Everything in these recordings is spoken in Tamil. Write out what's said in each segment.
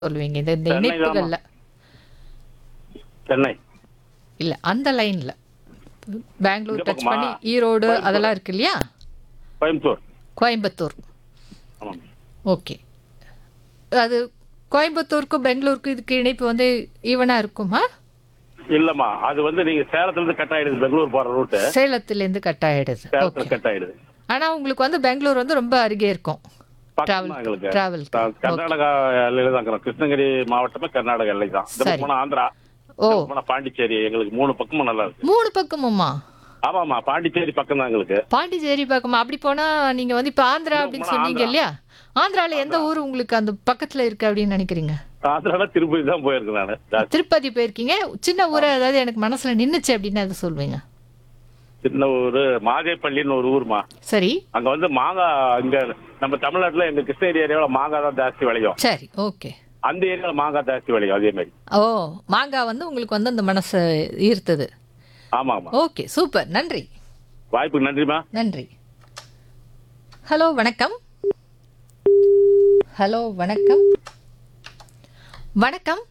சொல்லுவீங்க இந்த இந்த சென்னை இணைப்புகள்ல சென்னை இல்ல அந்த லைன்ல பெங்களூர் இந்த டச் பக்கமா? பண்ணி ஈரோடு கோயம்புத்தூர். அதெல்லாம் இருக்கு இல்லையா கோயம்புத்தூர் கோயம்புத்தூர் ஆமாம் ஓகே அது கோயம்புத்தூருக்கும் பெங்களூருக்கும் இதுக்கு இணைப்பு வந்து ஈவனா இருக்குமா இல்லம்மா அது வந்து நீங்க சேலத்துல இருந்து கட் ஆயிடுது பெங்களூர் போற ரூட்டு சேலத்திலேருந்து கட் ஆயிடுது சேலத்துல ஓகே கட் ஆயிடுது ஆனா உங்களுக்கு வந்து பெங்களூர் வந்து ரொம்ப அருகே இருக்கும் பக்கம் டிராவல் தான் எங்களுக்கு டிராவல் க- கர்நாடகா எல்லையில தான் இருக்கிறோம் கிருஷ்ணகிரி மாவட்டமே கர்நாடகா எல்லை தான் இந்த சரி. பக்கம் போனா ஆந்திரா ஓ இந்த பக்கம் போனா பாண்டிச்சேரி எங்களுக்கு மூணு பக்கமும் நல்லா இருக்கு மூணு பக்கமுமா ஆமாமா பாண்டிச்சேரி பக்கம் தான் எங்களுக்கு பாண்டிச்சேரி பக்கமா அப்படி போனா நீங்க வந்து இப்ப ஆந்திரா இன்னும் அப்படின்னு போனா சொன்னீங்க ஆந்திரா. இல்லையா ஆந்திரால எந்த ஊர் உங்களுக்கு அந்த பக்கத்துல இருக்கு அப்படின்னு நினைக்கிறீங்க ஆந்திரால திருப்பதி தான் போயிருக்கேன் நானு ஜாஸ்தி. திருப்பதி போயிருக்கீங்க சின்ன ஊரை அதாவது எனக்கு மனசுல நின்னுச்சு அப்படின்னு அதை சொல்வீங்க சின்ன ஊரு மாதேப்பள்ளின்னு ஒரு ஊர்மா சரி அங்க வந்து மாங்காய் இங்க நம்ம தமிழ்நாட்டுல எங்க கிருஷ்ணகிரி ஏரியாவுல மாங்காய் தான் ஜாஸ்தி விளையும் சரி ஓகே அந்த ஏரியால மாங்காய் ஜாஸ்தி விளையும் அதே மாதிரி ஓ மாங்காய் வந்து உங்களுக்கு வந்து அந்த மனசை ஈர்த்தது ஆமா ஆமா ஓகே சூப்பர் நன்றி வாய்ப்புக்கு நன்றிமா நன்றி ஹலோ வணக்கம் ஹலோ வணக்கம் வணக்கம்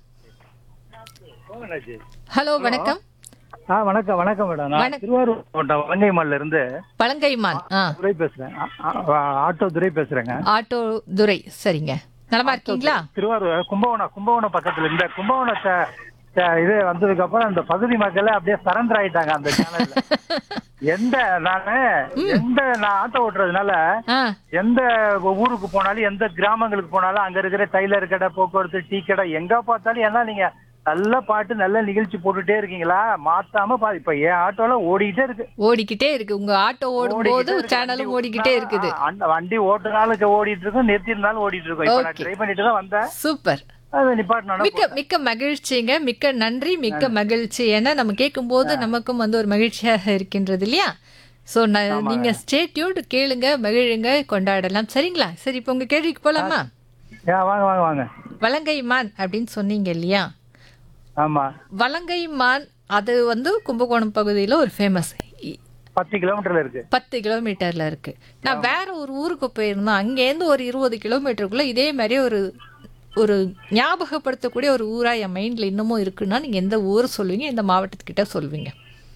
ஹலோ வணக்கம் ஆ வணக்கம் வணக்கம் மேடம் நான் வணக்~ திருவாரூர் மாவட்டம் வலங்கைமால்ல இருந்து பழங்கைமான் ஆ துரை பேசுறேன் ஆ, ஆ, ஆட்டோ துரை பேசுறேங்க ஆட்டோ துரை சரிங்க நலமா இருக்கீங்களா திருவாரூர் கும்பகோணம் கும்பகோணம் பக்கத்துல இந்த கும்பகோணத்தை த- இது வந்ததுக்கு அப்புறம் அந்த பகுதி மக்கள் அப்படியே சரண்டர் ஆயிட்டாங்க அந்த சேனல்ல எந்த நானு எந்த நான் ஆட்டோ ஓட்டுறதுனால ஆ எந்த ஊருக்கு போனாலும் எந்த கிராமங்களுக்கு போனாலும் அங்க இருக்கிற டைலர் கடை போக்குவரத்து டீ கடை எங்க பார்த்தாலும் ஏன்னா நீங்க நல்ல பாட்டு நல்ல நிகழ்ச்சி போட்டுட்டே இருக்கீங்களா மாத்தாம பா இப்ப என் ஆட்டோல ஓடிக்கிட்டே இருக்கு ஓடிக்கிட்டே இருக்கு உங்க ஆட்டோ ஓடும் போது ஓடிக்கிட்டே இருக்கு. சேனலும் வண்டி ஓடிக்கிட்டே ஓட்டுனா- இருக்குது ஆ, அந்த வண்டி ஓட்டுனாலும் ஓடிட்டு இருக்கும் நிறுத்தி இருந்தாலும் ஓடிட்டு இருக்கும் இப்ப நான் Okay. ட்ரை பண்ணிட்டு தான் வந்தேன் சூப்பர் அது நிப்பாட்டினோட மிக்க மிக்க மகிழ்ச்சிங்க மிக்க நன்றி மிக்க மகிழ்ச்சி ஏன்னா நம்ம கேட்கும்போது நமக்கும் வந்து ஒரு மகிழ்ச்சியாக இருக்கின்றது இல்லையா ஸோ நீங்க ஸ்டேட்யூட் கேளுங்க மகிழுங்க கொண்டாடலாம் சரிங்களா சரி இப்போ உங்க கேள்விக்கு போலாமா வாங்க வாங்க வாங்க வலங்கை மான் அப்படின்னு சொன்னீங்க இல்லையா ஆமா வலங்கை மான் அது வந்து கும்பகோணம் பகுதியில ஒரு ஃபேமஸ் பத்து கிலோமீட்டர்ல இருக்கு பத்து கிலோமீட்டர்ல இருக்கு நான் வேற ஒரு ஊருக்கு போயிருந்தோம் அங்கேருந்து ஒரு இருபது கிலோமீட்டருக்குள்ள இதே மாதிரி ஒரு ஒரு ஞாபகப்படுத்தக்கூடிய ஒரு ஊரா என் மைண்ட்ல இன்னமும் இருக்குன்னா நீங்க எந்த ஊர் சொல்லுவீங்க எந்த மாவட்டத்துக்கிட்ட சொல்லுவீங்க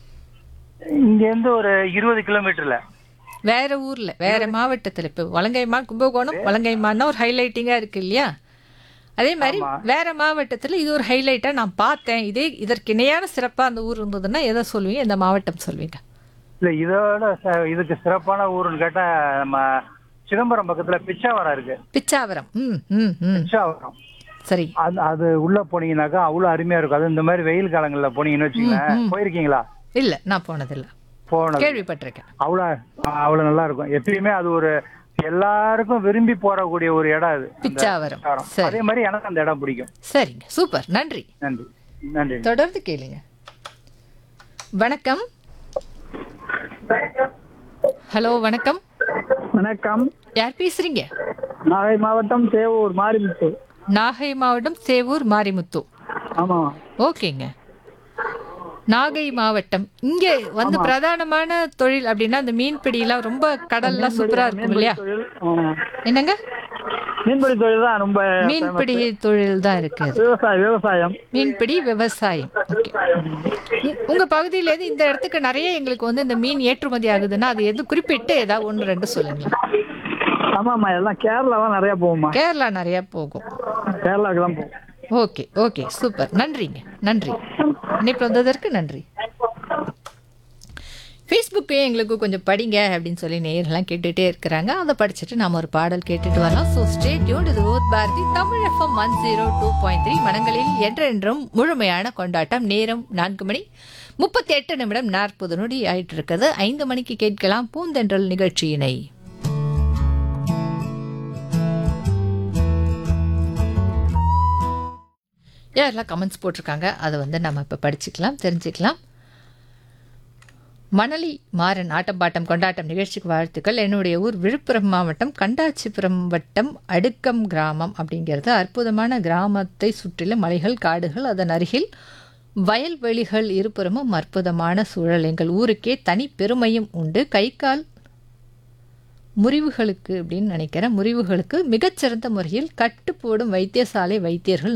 இங்க இருந்து ஒரு இருபது கிலோமீட்டர்ல வேற ஊர்ல வேற மாவட்டத்துல இப்போ வலங்கைமான் கும்பகோணம் வலங்கைமான்னா ஒரு ஹைலைட்டிங்கா இருக்கு இல்லையா அதே மாதிரி வேற மாவட்டத்துல இது ஒரு ஹைலைட்டா நான் பார்த்தேன் இதே இதற்கு இணையான சிறப்பா அந்த ஊர் இருந்ததுன்னா எதை சொல்லுவீங்க எந்த மாவட்டம் சொல்வீங்க இல்ல இதோட ச- இதுக்கு சிறப்பான ஊருன்னு கேட்டா நம்ம சிதம்பரம் பக்கத்துல பிச்சாவரம் இருக்கு பிச்சாவரம் ம் ம் ம் பிச்சாவரம் சரி அது அது உள்ள போனீங்கன்னாக்கா அவ்வளவு அருமையா இருக்கும் அது இந்த மாதிரி வெயில் காலங்கள்ல போனீங்கன்னு வச்சுக்கோங்களேன் போயிருக்கீங்களா இல்ல நான் போனதில்ல போனது கேள்விப்பட்டிருக்கேன் அவ்வளவு அவ்வளவு நல்லா இருக்கும் எப்பயுமே அது ஒரு எல்லாருக்கும் விரும்பி போறக்கூடிய ஒரு இடம் அது அந்த பிச்சாவரம் பிச்சாவரம். சரி அதே மாதிரி எனக்கு அந்த இடம் பிடிக்கும் சரிங்க சூப்பர் நன்றி நன்றி நன்றி தொடர்ந்து கேளுங்க வணக்கம் ஹலோ வணக்கம் வணக்கம் யார் பேசுறீங்க நாகை மாவட்டம் சேவூர் மாரிமுத்து நாகை மாவட்டம் சேவூர் மாரிமுத்து ஆமா ஓகேங்க நாகை மாவட்டம் இங்க வந்து பிரதானமான தொழில் அப்படின்னா அந்த மீன்பிடியெல்லாம் ரொம்ப கடல்லாம் சூப்பரா இருக்கும் இல்லையா தொழில் ஆமா. என்னங்க மீன்பிடி தொழில் தான் ரொம்ப மீன்பிடி தொழில் தான் இருக்கு அது. விவசாயம் விவசாயம் மீன்பிடி விவசாயம் ஓகே உ- உங்க பகுதியில இருந்து இந்த இடத்துக்கு நிறைய எங்களுக்கு வந்து இந்த மீன் ஏற்றுமதி ஆகுதுன்னா அது எது குறிப்பிட்டு ஏதாவது ஒன்று ரெண்டு சொல்லுங்களேன் ஆமாம்மா எல்லாம் கேரளா தான் நிறைய போகுமா கேரளா நிறைய போகும் கேரளாவுக்கு தான் போகும் ஓகே ஓகே சூப்பர் நன்றிங்க நன்றி இணைப்பு வந்ததற்கு நன்றி ஃபேஸ்புக்கையும் எங்களுக்கு கொஞ்சம் படிங்க அப்படின்னு சொல்லி நேயர்கள்லாம் கேட்டுகிட்டே இருக்கிறாங்க அதை படிச்சுட்டு நாம ஒரு பாடல் கேட்டுட்டு வரலாம் ஸோ ஸ்டேட்யூன் இது ஓத் Bharathi Tamil FM one zero two point three மனங்களில் என்றென்றும் முழுமையான கொண்டாட்டம் நேரம் நான்கு மணி முப்பத்தி எட்டு நிமிடம் நாற்பது நொடி ஆயிட்டு இருக்குது ஐந்து மணிக்கு கேட்கலாம் பூந்தென்றல் நிகழ்ச்சியினை யாரெல்லாம் கமெண்ட்ஸ் போட்டிருக்காங்க அதை வந்து நம்ம இப்போ படிச்சுக்கலாம் தெரிஞ்சுக்கலாம் மணலி மாறன் ஆட்டப்பாட்டம் கொண்டாட்டம் நிகழ்ச்சிக்கு வாழ்த்துக்கள் என்னுடைய ஊர் விழுப்புரம் மாவட்டம் கண்டாச்சிபுரம் வட்டம் அடுக்கம் கிராமம் அப்படிங்கிறது அற்புதமான கிராமத்தை சுற்றிலும் மலைகள் காடுகள் அதன் அருகில் வயல்வெளிகள் இருபுறமும் அற்புதமான சூழல் எங்கள் ஊருக்கே தனி பெருமையும் உண்டு கை கால் முறிவுகளுக்கு அப்படின்னு நினைக்கிறேன் முறிவுகளுக்கு மிகச்சிறந்த முறையில் கட்டு போடும் வைத்தியசாலை வைத்தியர்கள்